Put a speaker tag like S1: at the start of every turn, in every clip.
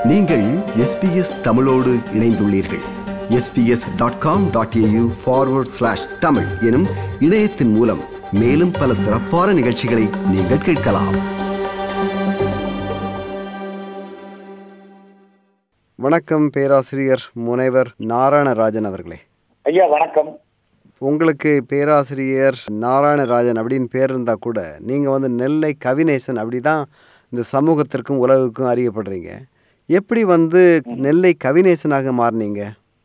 S1: நீங்கள் எஸ்பிஎஸ் தமிழோடு இணைந்துள்ளீர்கள் SBS dot com dot AU forward slash Tamil எனும் இணையத்தின் மூலம் மேலும் பல சிறப்பான நிகழ்ச்சிகளை நீங்கள் கேட்கலாம் வணக்கம் பேராசிரியர் முனைவர் நாராயணராஜன் அவர்களே
S2: ஐயா வணக்கம்
S1: உங்களுக்கு பேராசிரியர் நாராயணராஜன் அப்படின்னு பேர் இருந்தால் கூட நீங்கள் வந்து நெல்லை கவிநேசன் அப்படி தான் இந்த சமூகத்திற்கும் உலகுக்கும் அறியப்படுறீங்க எப்படி வந்து நெல்லை கவிநேசனாக மாறினீங்க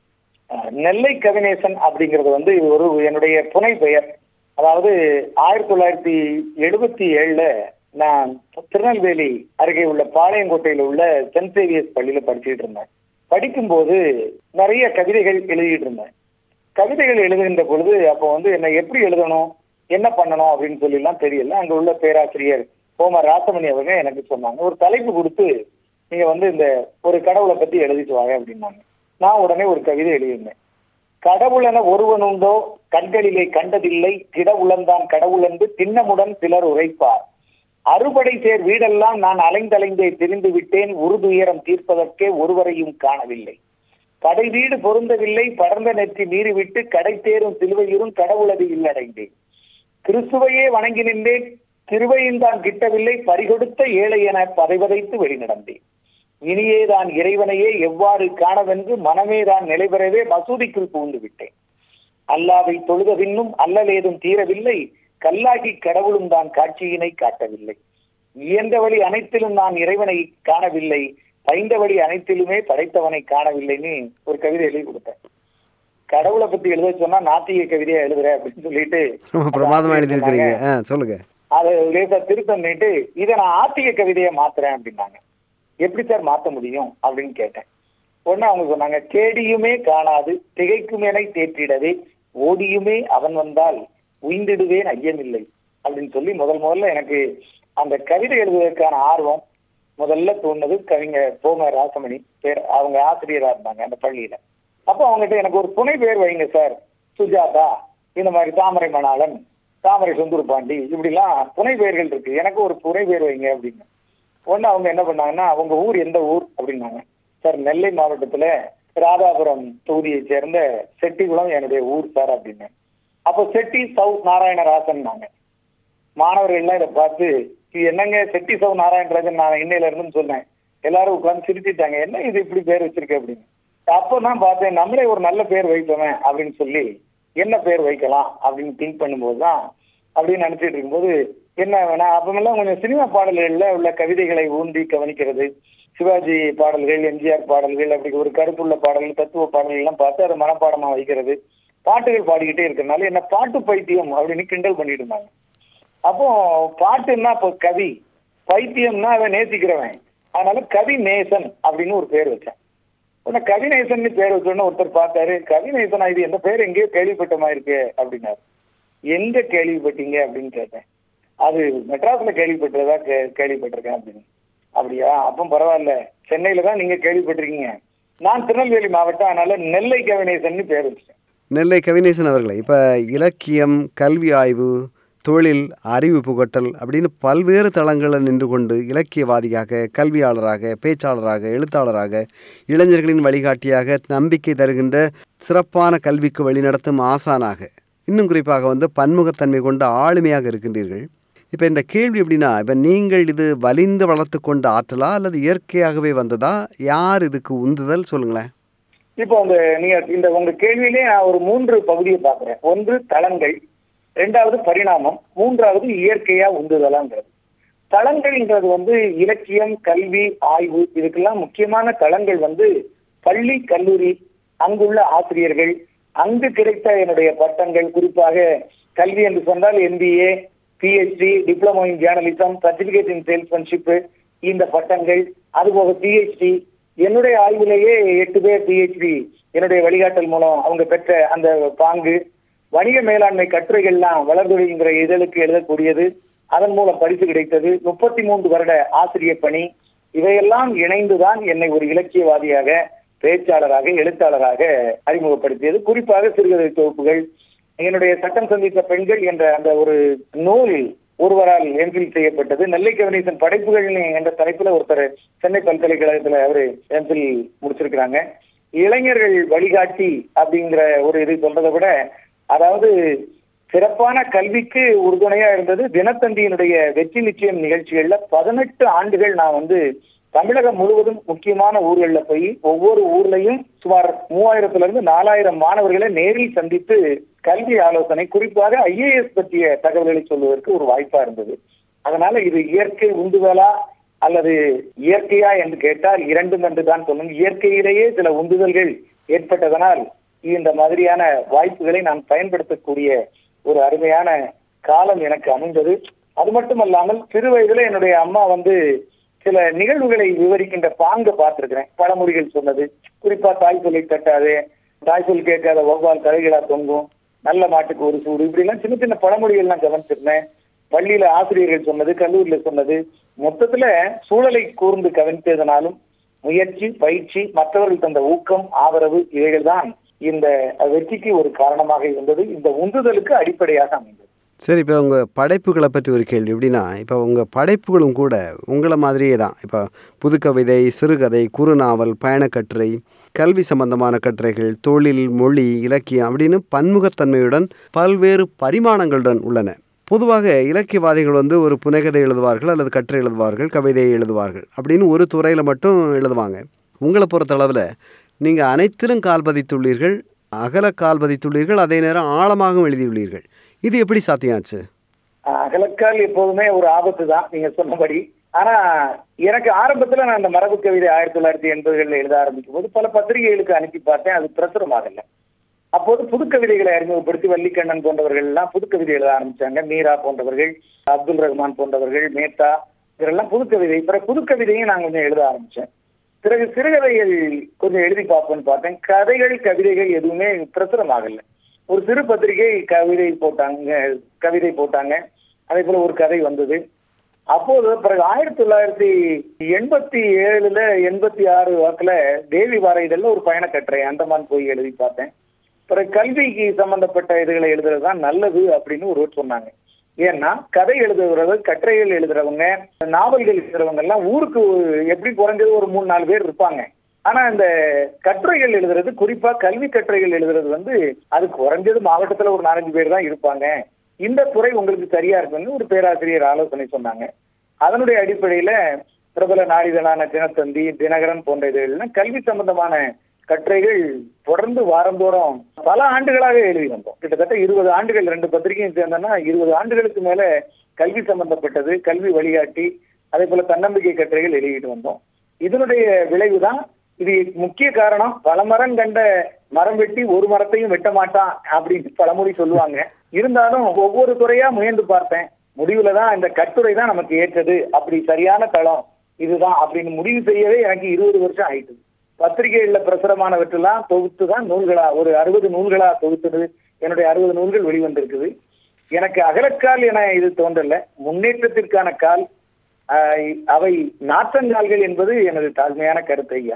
S2: அஹ், நெல்லை கவிநேசன் அப்படிங்கிறது வந்து இது ஒரு என்னுடைய புனை பெயர் அதாவது ஆயிரத்தி தொள்ளாயிரத்தி எழுபத்தி ஏழுல நான் திருநெல்வேலி அருகே உள்ள பாளையங்கோட்டையில் உள்ள சென்ட் சேவியர்ஸ் பள்ளியில படிச்சுட்டு இருந்தேன் படிக்கும்போது நிறைய கவிதைகள் எழுதிட்டு இருந்தேன் கவிதைகள் எழுதுகின்ற பொழுது அப்போ வந்து என்ன எப்படி எழுதணும் என்ன பண்ணணும் அப்படின்னு சொல்லி எல்லாம் தெரியல அங்க உள்ள பேராசிரியர் ஓமர் ராசமணி அவர்கள் எனக்கு சொன்னாங்க ஒரு தலைப்பு கொடுத்து நீங்க வந்து இந்த ஒரு கடவுளை பத்தி எழுதிட்டு வாங்க அப்படின்னாங்க நான் உடனே ஒரு கவிதை எழுதியிருந்தேன் கடவுளென ஒருவன் உண்டோ கண்களிலே கண்டதில்லை திடவுளந்தான் கடவுள் என்று திண்ணமுடன் சிலர் உரைப்பார் அறுபடை சேர் வீடெல்லாம் நான் அலைந்தலைந்தே திரிந்து விட்டேன் உருதுயரம் தீர்ப்பதற்கே ஒருவரையும் காணவில்லை படை வீடு பொருந்தவில்லை படர்ந்த நெற்றி மீறிவிட்டு கடை தேரும் சிலுவையுறும் கடவுளது இல்லடைந்தேன் கிறிஸ்துவையே வணங்கி நின்றேன் திருவையும் தான் கிட்டவில்லை பறிகொடுத்த ஏழை என பதைவதைத்து வெளிநடந்தேன் இனியேதான் இறைவனையே எவ்வாறு காணவென்று மனமேதான் நிலைபெறவே மசூதிக்குள் புகுந்து விட்டேன் அல்லாவை தொழுத பின்னும் அல்லலேதும் தீரவில்லை கல்லாகி கடவுளும் தான் காட்சியினை காட்டவில்லை இயன்ற வழி அனைத்திலும் நான் இறைவனை காணவில்லை பைந்த வழி அனைத்திலுமே படைத்தவனை காணவில்லைன்னு ஒரு கவிதை எழுதி கொடுத்தேன் கடவுளை பத்தி எழுத சொன்னா நாத்திக கவிதையா எழுதுற அப்படின்னு சொல்லிட்டு
S1: ரொம்ப பிரமாதமாக எழுதியிருக்கிறீங்க ஆ சொல்லுங்க
S2: அதை லேசா திருத்தம் பண்ணிட்டு இதை நான் ஆத்திக கவிதையை மாத்துறேன் அப்படின்னாங்க எப்படி சார் மாத்த முடியும் அப்படின்னு கேட்டேன் உடனே அவங்க சொன்னாங்க தேடியுமே காணாது திகைக்குமேனை தேற்றிடவே ஓடியுமே அவன் வந்தால் உய்ந்திடுவேன் ஐயமில்லை அப்படின்னு சொல்லி முதல் முதல்ல எனக்கு அந்த கவிதை எழுதுவதற்கான ஆர்வம் முதல்ல தோணுது கவிஞர் போம ராசமணி பேர் அவங்க ஆசிரியரா இருந்தாங்க அந்த பள்ளியில அப்போ அவங்ககிட்ட எனக்கு ஒரு புனை பேர் வைங்க சார் சுஜாதா இந்த மாதிரி தாமரை மணாளன் தாமரை சுந்தூர் பாண்டி இப்படிலாம் புனை பெயர்கள் இருக்கு எனக்கு ஒரு புனை பேர் வைங்க அப்படின்னு ஒண்ணு அவங்க என்ன பண்ணாங்கன்னா அவங்க ஊர் எந்த ஊர் அப்படின்னாங்க சார் நெல்லை மாவட்டத்துல ராதாபுரம் தொகுதியை சேர்ந்த செட்டிகுளம் என்னுடைய ஊர் சார் அப்படின்னு அப்போ செட்டி சவு நாராயணராசன் நாங்க மாணவர்கள் எல்லாம் இதை பார்த்து இது என்னங்க செட்டி சவு நாராயணராஜன் நான் இன்னையில இருந்துன்னு சொன்னேன் எல்லாரும் உட்கார்ந்து சிரிச்சிட்டாங்க என்ன இது இப்படி பேர் வச்சிருக்க அப்படின்னு அப்போ நான் பார்த்தேன் நம்மளே ஒரு நல்ல பேர் வைப்போமே அப்படின்னு சொல்லி என்ன பேர் வைக்கலாம் அப்படின்னு திங்க் பண்ணும்போது தான் அப்படின்னு நினைச்சிட்டு இருக்கும்போது என்ன வேணா அப்பமெல்லாம் கொஞ்சம் சினிமா பாடல்கள்ல உள்ள கவிதைகளை ஊன்றி கவனிக்கிறது சிவாஜி பாடல்கள் எம்ஜிஆர் பாடல்கள் அப்படி ஒரு கருத்துள்ள பாடல்கள் தத்துவ பாடல்கள் எல்லாம் பார்த்து அதை மனப்பாடமா வைக்கிறது பாட்டுகள் பாடிக்கிட்டே இருக்கறனால என்ன பாட்டு பைத்தியம் அப்படின்னு கிண்டல் பண்ணிட்டு இருந்தாங்க அப்போ பாட்டுன்னா இப்போ கவி பைத்தியம்னா அவன் நேசிக்கிறவன் அதனால கவி நேசன் அப்படின்னு ஒரு பேர் வச்சேன் உடனே கவிநேசன் பேர் வச்சோன்னு ஒருத்தர் பார்த்தாரு கவிநேசனா இது எந்த பேர் எங்கேயோ கேள்விப்பட்ட மாதிரி இருக்கு அப்படின்னாரு எங்க கேள்விப்பட்டீங்க அப்படின்னு கேட்டேன் அது மெட்ராஸ்ல கேள்விப்பட்டதா கே- கேள்விப்பட்டிருக்கேன் அப்படின்னு அப்படியா அப்போ பரவாயில்ல சென்னையில தான் நீங்க கேள்விப்பட்டிருக்கீங்க நான் திருநெல்வேலி மாவட்டம் அதனால நெல்லை கவிநேசன் பேர் வச்சேன்
S1: நெல்லை கவிநேசன் அவர்களே இப்போ இலக்கியம் கல்வி ஆய்வு தொழில் அறிவு புகட்டல் அப்படின்னு பல்வேறு தளங்களில் நின்று கொண்டு இலக்கியவாதியாக கல்வியாளராக பேச்சாளராக எழுத்தாளராக இளைஞர்களின் வழிகாட்டியாக நம்பிக்கை தருகின்ற சிறப்பான கல்விக்கு வழிநடத்தும் ஆசானாக இன்னும் குறிப்பாக வந்து பன்முகத்தன்மை கொண்ட ஆளுமையாக இருக்கின்றீர்கள் இப்போ இந்த கேள்வி எப்படின்னா இப்போ நீங்கள் இது வலிந்து வளர்த்து கொண்ட ஆற்றலா அல்லது இயற்கையாகவே வந்ததா யார் இதுக்கு உந்துதல் சொல்லுங்களேன்
S2: இப்போ அந்த நீங்க இந்த உங்க கேள்வியிலே நான் ஒரு மூன்று பகுதியை பார்க்கிறேன் ஒன்று தளங்கள் இரண்டாவது பரிணாமம் மூன்றாவது இயற்கையா உந்துதலாங்கிறது தளங்கள்ன்றது வந்து இலக்கியம் கல்வி ஆய்வு இதுக்கெல்லாம் முக்கியமான தளங்கள் வந்து பள்ளி கல்லூரி அங்குள்ள ஆசிரியர்கள் அங்கு கிடைத்த என்னுடைய பட்டங்கள் குறிப்பாக கல்வி என்று சொன்னால் MBA PhD diploma in journalism certificate in salesmanship இந்த பட்டங்கள் அதுபோக பிஹெச்டி என்னுடைய ஆய்விலேயே எட்டு பேர் பிஹெச்டி என்னுடைய வழிகாட்டல் மூலம் அவங்க பெற்ற அந்த பாங்கு வணிக மேலாண்மை கட்டுரைகள்லாம் வளர்ந்தொழிங்கிற இதழுக்கு எழுதக்கூடியது அதன் மூலம் பரிசு கிடைத்தது முப்பத்தி மூன்று வருட ஆசிரியர் பணி இவையெல்லாம் இணைந்துதான் என்னை ஒரு இலக்கியவாதியாக பேச்சாளராக எழுத்தாளராக அறிமுகப்படுத்தியது குறிப்பாக சிறுகதை தொகுப்புகள் என்னுடைய சட்டம் சந்தித்த பெண்கள் என்ற அந்த ஒரு நூலில் ஒருவரால் எம்பில் செய்யப்பட்டது நெல்லை கவினேசன் படைப்புகள் என்ற தலைப்புல ஒருத்தர் சென்னை பல்கலைக்கழகத்துல அவரு எம்பில் முடிச்சிருக்கிறாங்க இளைஞர்கள் வழிகாட்டி அப்படிங்கிற ஒரு இது சொல்றதை விட அதாவது சிறப்பான கல்விக்கு உறுதுணையா இருந்தது தினத்தந்தியினுடைய வெற்றி நிச்சயம் நிகழ்ச்சிகள்ல பதினெட்டு ஆண்டுகள் நான் வந்து தமிழகம் முழுவதும் முக்கியமான ஊர்கள்ல போய் ஒவ்வொரு ஊர்லயும் சுமார் மூவாயிரத்துல இருந்து நாலாயிரம் மாணவர்களை நேரில் சந்தித்து கல்வி ஆலோசனை குறிப்பாக ஐஏஎஸ் பற்றிய தகவல்களை சொல்வதற்கு ஒரு வாய்ப்பா இருந்தது அதனால இது இயற்கை உந்துதலா அல்லது இயற்கையா என்று கேட்டால் இரண்டும் என்று தான் சொல்லணும் இயற்கையிலேயே சில உந்துதல்கள் ஏற்பட்டதனால் இந்த மாதிரியான வாய்ப்புகளை நான் பயன்படுத்தக்கூடிய ஒரு அருமையான காலம் எனக்கு அமைந்தது அது மட்டுமல்லாமல் சிறு வயதுல என்னுடைய அம்மா வந்து சில நிகழ்வுகளை விவரிக்கின்ற பாங்க பார்த்திருக்கிறேன் பழமொழிகள் சொன்னது குறிப்பா தாய் சொல்லை தட்டாது தாய் சொல் கேட்காத ஒவ்வால் தலைகளா தொங்கும் நல்ல மாட்டுக்கு ஒரு சூடு இப்படி எல்லாம் சின்ன சின்ன பழமொழிகள் நான் கவனிச்சிருந்தேன் பள்ளியில ஆசிரியர்கள் சொன்னது கல்லூரியில சொன்னது மொத்தத்துல சூழலை கூர்ந்து கவனித்ததனாலும் முயற்சி பயிற்சி மற்றவர்கள் தந்த ஊக்கம் ஆதரவு இவைகள் தான் இந்த வெற்றிக்கு ஒரு காரணமாக இருந்தது இந்த உந்துதலுக்கு அடிப்படையாக அமைந்தது
S1: சரி இப்போ உங்கள் படைப்புகளை பற்றி ஒரு கேள்வி எப்படின்னா இப்போ உங்கள் படைப்புகளும் கூட உங்களை மாதிரியே தான் இப்போ புதுக்கவிதை சிறுகதை குறுநாவல் பயணக்கட்டுரை கல்வி சம்பந்தமான கட்டுரைகள் தொழில் மொழி இலக்கியம் அப்படின்னு பன்முகத்தன்மையுடன் பல்வேறு பரிமாணங்களுடன் உள்ளன பொதுவாக இலக்கியவாதிகள் வந்து ஒரு புனைகதை எழுதுவார்கள் அல்லது கட்டுரை எழுதுவார்கள் கவிதையை எழுதுவார்கள் அப்படின்னு ஒரு துறையில் மட்டும் எழுதுவாங்க உங்களை பொறுத்தளவில் நீங்கள் அனைத்திலும் கால் பதித்துள்ளீர்கள் அகல கால் பதித்துள்ளீர்கள் அதே நேரம் ஆழமாகவும் எழுதியுள்ளீர்கள் இது எப்படி சாத்தியாச்சு
S2: அகலக்கால் எப்போதுமே ஒரு ஆபத்து தான் நீங்க சொன்னபடி ஆனா எனக்கு ஆரம்பத்துல நான் இந்த மரபு கவிதை ஆயிரத்தி தொள்ளாயிரத்தி எண்பதுகள்ல எழுத ஆரம்பிக்கும் போது பல பத்திரிகைகளுக்கு அனுப்பி பார்த்தேன் அது பிரசுரமாகல அப்போது புதுக்கவிதைகளை அறிமுகப்படுத்தி வள்ளிக்கண்ணன் போன்றவர்கள் எல்லாம் புதுக்கவிதை எழுத ஆரம்பிச்சாங்க மீரா போன்றவர்கள் அப்துல் ரஹ்மான் போன்றவர்கள் மேத்தா இதெல்லாம் புதுக்கவிதை பிறகு புதுக்கவிதையும் நான் கொஞ்சம் எழுத ஆரம்பிச்சேன் பிறகு சிறுகதைகள் கொஞ்சம் எழுதி பார்ப்போம்னு பார்த்தேன் கதைகள் கவிதைகள் எதுவுமே பிரசுரமாகல ஒரு சிறு பத்திரிகை கவிதை போட்டாங்க கவிதை போட்டாங்க அதே போல ஒரு கதை வந்தது அப்போது பிறகு ஆயிரத்தி தொள்ளாயிரத்தி எண்பத்தி ஏழுல எண்பத்தி ஆறு வாக்குல தேவி வாரைதல்ல ஒரு பயண கட்டுரை அந்தமான் போய் எழுதி பார்த்தேன் பிறகு கல்விக்கு சம்பந்தப்பட்ட இதுகளை எழுதுறது தான் நல்லது அப்படின்னு ஒருவர் சொன்னாங்க ஏன்னா கதை எழுதுறவங்க கட்டுரைகள் எழுதுறவங்க நாவல்கள் எழுதுறவங்க எல்லாம் ஊருக்கு எப்படி குறைஞ்சது ஒரு மூணு நாலு பேர் இருப்பாங்க ஆனா இந்த கட்டுரைகள் எழுதுறது குறிப்பா கல்வி கட்டுரைகள் எழுதுறது வந்து அது குறைஞ்சது மாவட்டத்துல ஒரு நாலஞ்சு பேர் தான் இருப்பாங்க இந்த துறை உங்களுக்கு சரியா இருக்குன்னு ஒரு பேராசிரியர் ஆலோசனை சொன்னாங்க அதனுடைய அடிப்படையில பிரபல நாளிதழான தினத்தந்தி தினகரன் போன்ற இதுகள்லாம் கல்வி சம்பந்தமான கட்டுரைகள் தொடர்ந்து வாரந்தோறும் பல ஆண்டுகளாக எழுதி வந்தோம் கிட்டத்தட்ட இருபது ஆண்டுகள் ரெண்டு பத்திரிகையும் சேர்ந்தோம்னா இருபது ஆண்டுகளுக்கு மேல கல்வி சம்பந்தப்பட்டது கல்வி வழிகாட்டி அதே போல தன்னம்பிக்கை கட்டுரைகள் எழுதிட்டு வந்தோம் இதனுடைய விளைவுதான் இது முக்கிய காரணம் பல மரம் கண்ட மரம் வெட்டி ஒரு மரத்தையும் வெட்ட மாட்டான் அப்படின்னு பழமொழி சொல்லுவாங்க இருந்தாலும் ஒவ்வொரு துறையா முயன்று பார்த்தேன் முடிவுல தான் இந்த கட்டுரை தான் நமக்கு ஏற்றது அப்படி சரியான தளம் இதுதான் அப்படின்னு முடிவு செய்யவே எனக்கு இருபது வருஷம் ஆயிட்டு பத்திரிகைகள்ல பிரசுரமானவற்றெல்லாம் தொகுத்து தான் நூல்களா ஒரு அறுபது நூல்களா தொகுத்தது என்னுடைய அறுபது நூல்கள் வெளிவந்திருக்குது எனக்கு அகலக்கால் என இது தோன்றல முன்னேற்றத்திற்கான கால் அவை நாற்றங்கால்கள் என்பது எனது தாழ்மையான கருத்து ஐயா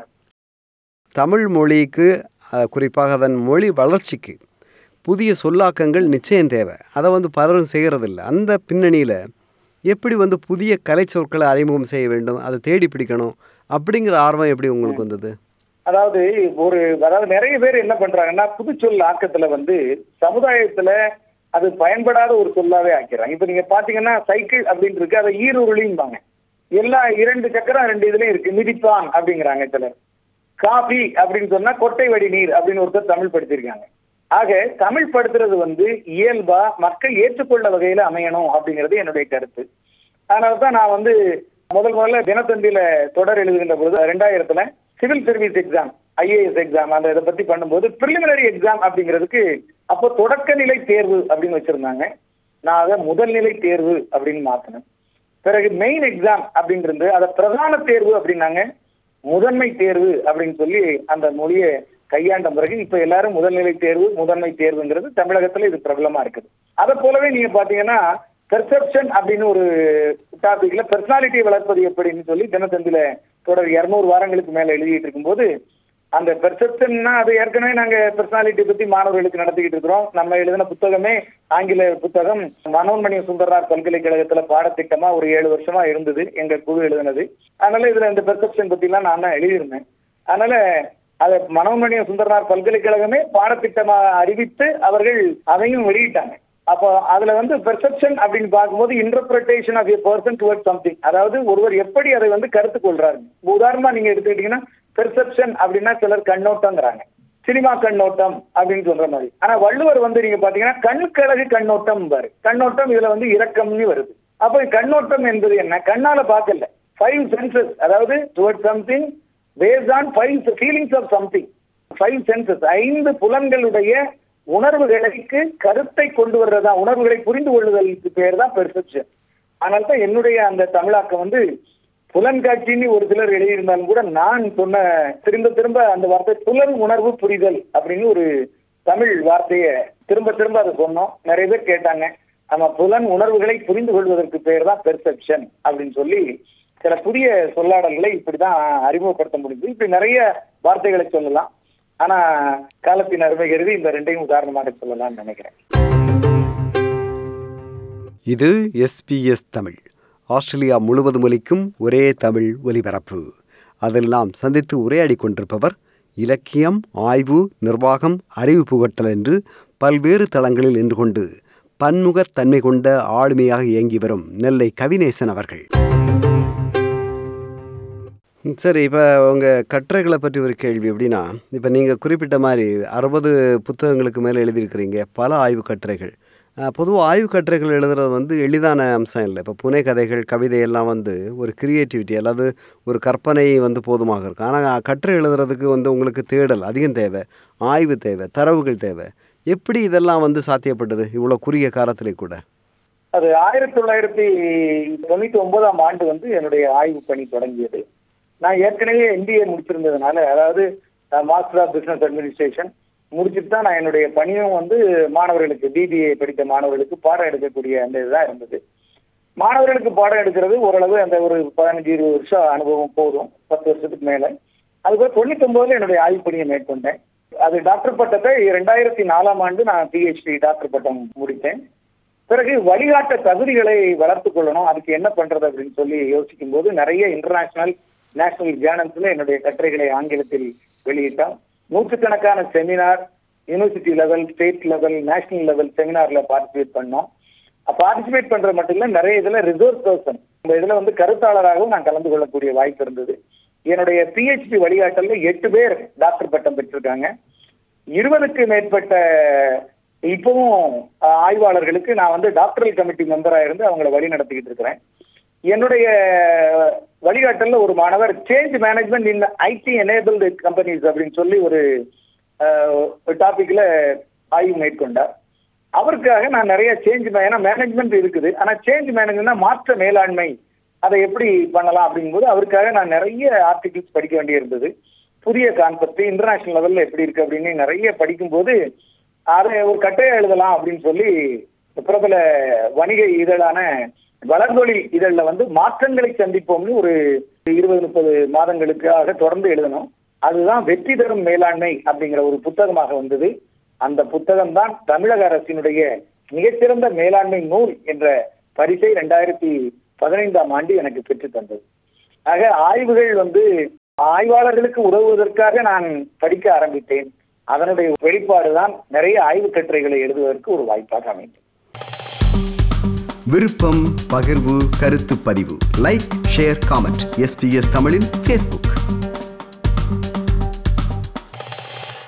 S1: தமிழ் மொழிக்கு குறிப்பாக அதன் மொழி வளர்ச்சிக்கு புதிய சொல்லாக்கங்கள் நிச்சயம் தேவை அதை வந்து பலரும் செய்கிறதில்ல அந்த பின்னணியில் எப்படி வந்து புதிய கலை சொற்களை அறிமுகம் செய்ய வேண்டும் அதை தேடி பிடிக்கணும் அப்படிங்கிற ஆர்வம் எப்படி உங்களுக்கு வந்தது
S2: அதாவது ஒரு அதாவது நிறைய பேர் என்ன பண்றாங்கன்னா புதுச்சொல் ஆக்கத்துல வந்து சமுதாயத்துல அது பயன்படாத ஒரு சொல்லாவே ஆக்கிறாங்க இப்ப நீங்க பாத்தீங்கன்னா சைக்கிள் அப்படின்னு இருக்கு அதை ஈருருளிம்பாங்க எல்லா இரண்டு சக்கரம் ரெண்டு இதுலயும் இருக்கு மிதிப்பான் அப்படிங்கிறாங்க சிலர் காபி அப்படின்னு சொன்னா கொட்டை வடி நீர் அப்படின்னு ஒருத்தர் தமிழ் படிச்சிருக்காங்க ஆக தமிழ் படுத்துறது வந்து இயல்பா மக்கள் ஏற்றுக்கொள்ள வகையில அமையணும் அப்படிங்கிறது என்னுடைய கருத்து அதனாலதான் நான் வந்து முதல் முதல்ல தினத்தந்தியில தொடர் எழுதுகின்ற பொழுது ரெண்டாயிரத்துல civil service exam IAS exam அந்த இதை பத்தி பண்ணும்போது பிரிலிமினரி எக்ஸாம் அப்படிங்கிறதுக்கு அப்போ தொடக்க நிலை தேர்வு அப்படின்னு வச்சிருந்தாங்க நான் அதை முதல் நிலை தேர்வு அப்படின்னு மாத்தினேன் பிறகு மெயின் எக்ஸாம் அப்படின்றது அதை பிரதான தேர்வு அப்படின்னாங்க முதன்மை தேர்வு அப்படின்னு சொல்லி அந்த மொழியை கையாண்ட பிறகு இப்ப எல்லாரும் முதல்நிலை தேர்வு முதன்மை தேர்வுங்கிறது தமிழகத்துல இது பிரபலமா இருக்குது அதை போலவே நீங்க பாத்தீங்கன்னா பெர்செப்ஷன் அப்படின்னு ஒரு டாபிக்ல பெர்சனாலிட்டியை வளர்ப்பது எப்படின்னு சொல்லி தினத்தந்தில தொடர் இருநூறு வாரங்களுக்கு மேல எழுதிட்டு இருக்கும்போது அந்த பெர்செப்ஷன்னா அது ஏற்கனவே நாங்க பர்சனாலிட்டி பத்தி மாணவர்களுக்கு நடத்திக்கிட்டு இருக்கிறோம் நம்ம எழுதின புத்தகமே ஆங்கில புத்தகம் மனோன்மணி சுந்தரனார் பல்கலைக்கழகத்துல பாடத்திட்டமா ஒரு ஏழு வருஷமா இருந்தது எங்க குழு எழுதினது அதனால இதுல இந்த பெர்செப்ஷன் பத்தி எல்லாம் நான் தான் எழுதியிருந்தேன் அதனால அதை மனோன்மணி சுந்தரனார் பல்கலைக்கழகமே பாடத்திட்டமா அறிவித்து அவர்கள் அதையும் வெளியிட்டாங்க அப்போ அதுல வந்து பெர்செப்ஷன் அப்படின்னு பார்க்கும்போது interpretation of a person toward something அதாவது ஒருவர் எப்படி அதை வந்து கருத்து கொள்றாரு உதாரணமா நீங்க எடுத்துக்கிட்டீங்கன்னா பெர்செப்ஷன் அப்படின்னா சிலர் கண்ணோட்டம்ங்கிறாங்க சினிமா கண்ணோட்டம் அப்படின்னு சொல்ற மாதிரி ஆனா வள்ளுவர் வந்து நீங்க பாத்தீங்கன்னா கண்கழகு கண்ணோட்டம் பாரு கண்ணோட்டம் இதுல வந்து இரக்கம்னு வருது அப்போ கண்ணோட்டம் என்பது என்ன கண்ணால பார்க்கல ஃபைவ் சென்சஸ் அதாவது toward something based on five feelings of something five senses ஐந்து புலன்களுடைய உணர்வுகளுக்கு கருத்தை கொண்டு வர்றதா உணர்வுகளை புரிந்து கொள்ளுதலுக்கு பேர் தான் பெர்செப்ஷன் அதனால தான் என்னுடைய அந்த தமிழாக்கம் வந்து புலன்காட்சின்னு ஒரு சிலர் எழுதியிருந்தாலும் கூட நான் சொன்ன திரும்ப திரும்ப அந்த வார்த்தை புலன் உணர்வு புரிதல் அப்படின்னு ஒரு தமிழ் வார்த்தையை திரும்ப திரும்ப அதை சொன்னோம் நிறைய பேர் கேட்டாங்க நம்ம புலன் உணர்வுகளை புரிந்து கொள்வதற்கு பேர் தான் பெர்செப்ஷன் அப்படின்னு சொல்லி சில புதிய சொல்லாடல்களை இப்படிதான் அறிமுகப்படுத்த முடியுது இப்படி நிறைய வார்த்தைகளை சொல்லலாம் ஆனா காலத்தின் அருமை கருதி இந்த ரெண்டையும் உதாரணமாக சொல்லலாம்னு நினைக்கிறேன்
S1: இது எஸ்பிஎஸ் தமிழ் ஆஸ்திரேலியா முழுவதும் ஒலிக்கும் ஒரே தமிழ் ஒலிபரப்பு அதில் நாம் சந்தித்து உரையாடி கொண்டிருப்பவர் இலக்கியம் ஆய்வு நிர்வாகம் அறிவு புகட்டல் என்று பல்வேறு தளங்களில் நின்று கொண்டு பன்முகத்தன்மை கொண்ட ஆளுமையாக இயங்கி வரும் நெல்லை கவிநேசன் அவர்கள் சரி இப்போ உங்கள் கட்டுரைகளை பற்றி ஒரு கேள்வி எப்படின்னா இப்போ நீங்கள் குறிப்பிட்ட மாதிரி அறுபது புத்தகங்களுக்கு மேலே எழுதியிருக்கிறீங்க பல ஆய்வு கட்டுரைகள் பொதுவாக ஆய்வு கட்டுரைகள் எழுதுறது வந்து எளிதான அம்சம் இல்லை இப்போ புனை கதைகள் கவிதை எல்லாம் வந்து ஒரு கிரியேட்டிவிட்டி அல்லது ஒரு கற்பனை வந்து போதுமாக இருக்கும் ஆனால் கட்டுரை எழுதுறதுக்கு வந்து உங்களுக்கு தேடல் அதிகம் தேவை ஆய்வு தேவை தரவுகள் தேவை எப்படி இதெல்லாம் வந்து சாத்தியப்பட்டது இவ்வளோ குறுகிய காலத்திலே கூட
S2: அது ஆயிரத்தி தொள்ளாயிரத்தி தொண்ணூத்தி ஒன்பதாம் ஆண்டு வந்து என்னுடைய ஆய்வு பணி தொடங்கியது நான் ஏற்கனவே எம்பிஏ முடிச்சிருந்ததுனால அதாவது மாஸ்டர் ஆஃப் பிசினஸ் அட்மினிஸ்ட்ரேஷன் முடிச்சுட்டு தான் நான் என்னுடைய பணியும் வந்து மாணவர்களுக்கு பிபிஏ படித்த மாணவர்களுக்கு பாடம் எடுக்கக்கூடிய அந்த இதுதான் இருந்தது மாணவர்களுக்கு பாடம் எடுக்கிறது ஓரளவு அந்த ஒரு பதினஞ்சு இருபது வருஷம் அனுபவம் போதும் பத்து வருஷத்துக்கு மேல அதுக்கு தொண்ணூத்தி ஒன்பதுல என்னுடைய ஆய்வு பணியை மேற்கொண்டேன் அது டாக்டர் பட்டத்தை இரண்டாயிரத்தி நாலாம் ஆண்டு நான் பிஹெச்டி டாக்டர் பட்டம் முடித்தேன் பிறகு வழிகாட்ட தகுதிகளை வளர்த்துக் கொள்ளணும் அதுக்கு என்ன பண்றது அப்படின்னு சொல்லி யோசிக்கும் போது நிறைய இன்டர்நேஷனல் நேஷனல் ஜேர்னல்ஸ்ல என்னுடைய கட்டுரைகளை ஆங்கிலத்தில் வெளியிட்டோம் நூற்றுக்கணக்கான seminar university level state level national level செமினார்ல பார்ட்டிசிபேட் பண்ணோம் பார்ட்டிசிபேட் பண்றது மட்டும் இல்ல நிறைய இதுல ரிசோர்ஸ் பர்சன் இந்த இதுல வந்து கருத்தாளராகவும் நான் கலந்து கொள்ளக்கூடிய வாய்ப்பு இருந்தது என்னுடைய பிஹெச்டி வழிகாட்டல்ல எட்டு பேர் டாக்டர் பட்டம் பெற்றிருக்காங்க இருபதுக்கு மேற்பட்ட இப்பவும் ஆய்வாளர்களுக்கு நான் வந்து டாக்டரல் கமிட்டி மெம்பரா இருந்து அவங்கள வழி நடத்திக்கிட்டு இருக்கிறேன் என்னுடைய வழிகாட்டல்ல ஒரு மாணவர் change management in IT enabled companies அப்படின்னு சொல்லி ஒரு டாபிக்ல ஆய்வு மேற்கொண்டார் அவருக்காக நான் நிறைய சேஞ்ச் ஏன்னா மேனேஜ்மெண்ட் இருக்குது ஆனா சேஞ்ச் மேனேஜ்மெண்ட் மாற்ற மேலாண்மை அதை எப்படி பண்ணலாம் அப்படிங்கும்போது அவருக்காக நான் நிறைய ஆர்டிகிள்ஸ் படிக்க வேண்டியிருந்தது புதிய கான்செப்ட் இன்டர்நேஷனல் லெவல்ல எப்படி இருக்கு அப்படின்னு நிறைய படிக்கும்போது அதை ஒரு கட்டையா எழுதலாம் அப்படின்னு சொல்லி பிரபல வணிக இதழான வளர்ந்தொழி இதழ்ல வந்து மாற்றங்களை சந்திப்போம்னு ஒரு இருபது முப்பது மாதங்களுக்காக தொடர்ந்து எழுதணும் அதுதான் வெற்றி தரும் மேலாண்மை அப்படிங்கிற ஒரு புத்தகமாக வந்தது அந்த புத்தகம் தான் தமிழக அரசினுடைய மிகச்சிறந்த மேலாண்மை நூல் என்ற பரிசை ரெண்டாயிரத்தி பதினைந்தாம் ஆண்டு எனக்கு பெற்று தந்தது ஆக ஆய்வுகள் வந்து ஆய்வாளர்களுக்கு உதவுவதற்காக நான் படிக்க ஆரம்பித்தேன் அதனுடைய வெளிப்பாடுதான் நிறைய ஆய்வு கட்டுரைகளை எழுதுவதற்கு ஒரு வாய்ப்பாக அமைந்தது
S1: விருப்பம் பகிர்வு கருத்து பதிவு லைக் ஷேர் காமெண்ட் எஸ்பிஎஸ் தமிழின் ஃபேஸ்புக்